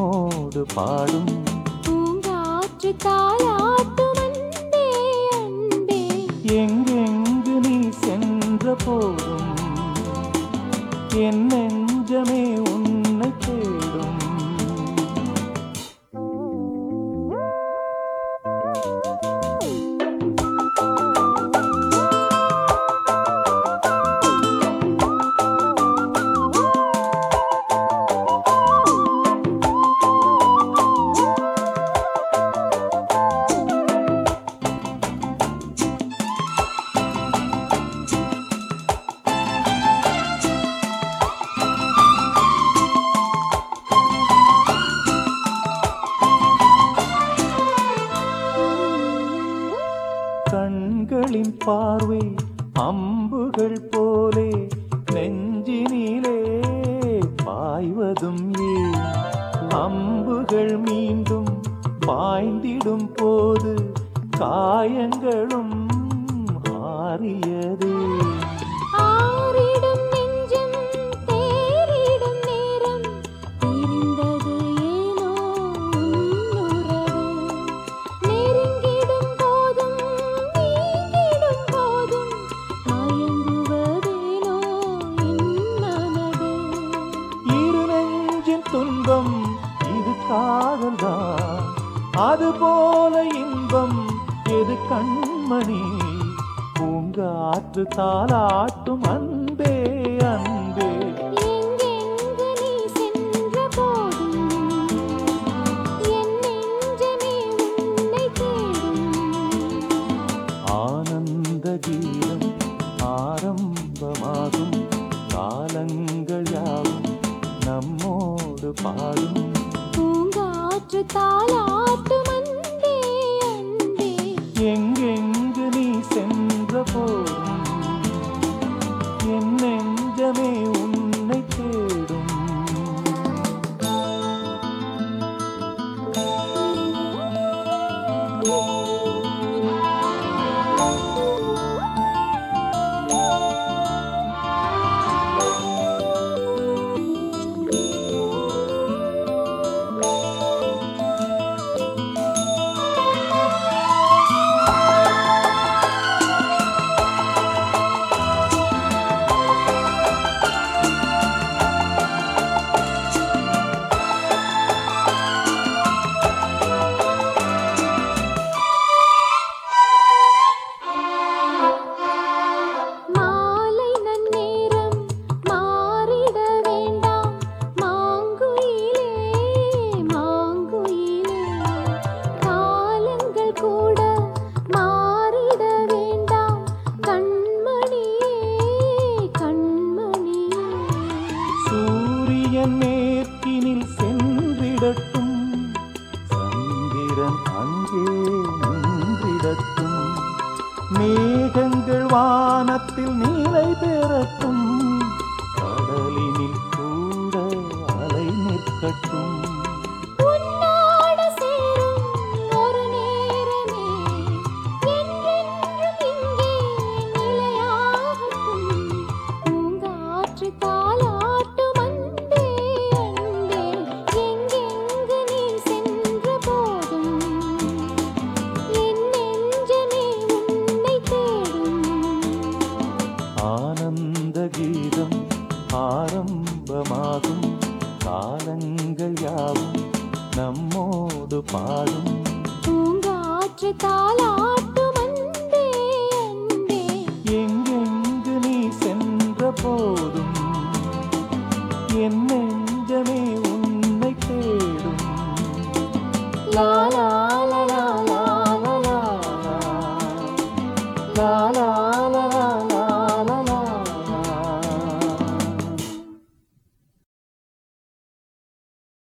நம்மோடு பாடும் பூங்காற்று தாலாட்டும் அன்பே அன்பே எங்கெங்கு நீ சென்ற போதும் என் நெஞ்சமே உன்னை தேடும் கண்களின் பார்வை அம்புகள் போலே நெஞ்சினிலே பாய்வதும் ஏன் அம்புகள் மீண்டும் பாய்ந்திடும் போது காயங்களும் ஆறியதே ஆறிடும் நெஞ்சம் தேறிடும் நேரம் தெரிந்தது ஏனோ உன்னுறவு நெருங்கிடும் போதும் நீங்கிடும் போதும் மயங்குவதேனோ என் மனது இரு நெஞ்சின் துன்பம் இது காதல்தான் அதுபோல இன்பம் எது கண்மணி பூங்காற்று தாலாட்டும் அன்பே அன்பே எங்கெங்கு நீ சென்ற போதும் என் நெஞ்சமே உன்னை தேடும் ஆனந்த கீதம் ஆரம்பமாகும் காலங்கள் யாவும் நம்மோடு பாடும் பூங்காற்று தாலாட்டும் அன்பே அன்பே எங்கெங்கு நீ சென்ற போதும் என் நெஞ்சமே உன்னை தேடும் மாலை நன்னேரம் மாறிட வேண்டாம் மாங்குயிலே மாங்குயிலே காலங்கள் கூட மாறிட வேண்டாம் கண்மணியே கண்மணியே சூரியன் மேற்கினில் சென்றிடட்டும் சந்திரன் அங்கே நின்றிடட்டும் மேகங்கள் வானத்தில் நிலை பெறட்டும் கடலினில் கூட அலை நிற்கட்டும் உன்னோடு சேரும் ஒரு நேரமே என்றென்றும் இங்கே நிலையாகட்டும் பூங்காற்று தாலாட்டும் அன்பே அன்பே எங்கெங்கு நீ சென்ற போதும் என் நெஞ்சமே உன்னை தேடும் ஆனந்த கீதம் ஆரம்பமாகும் காலங்கள் யாவும் நம்மோடு பாடும் பூங்காற்று தாலாட்டும் அன்பே அன்பே எங்கெங்கு நீ சென்ற போதும் என் நெஞ்சமே உன்னை தேடும் லா லா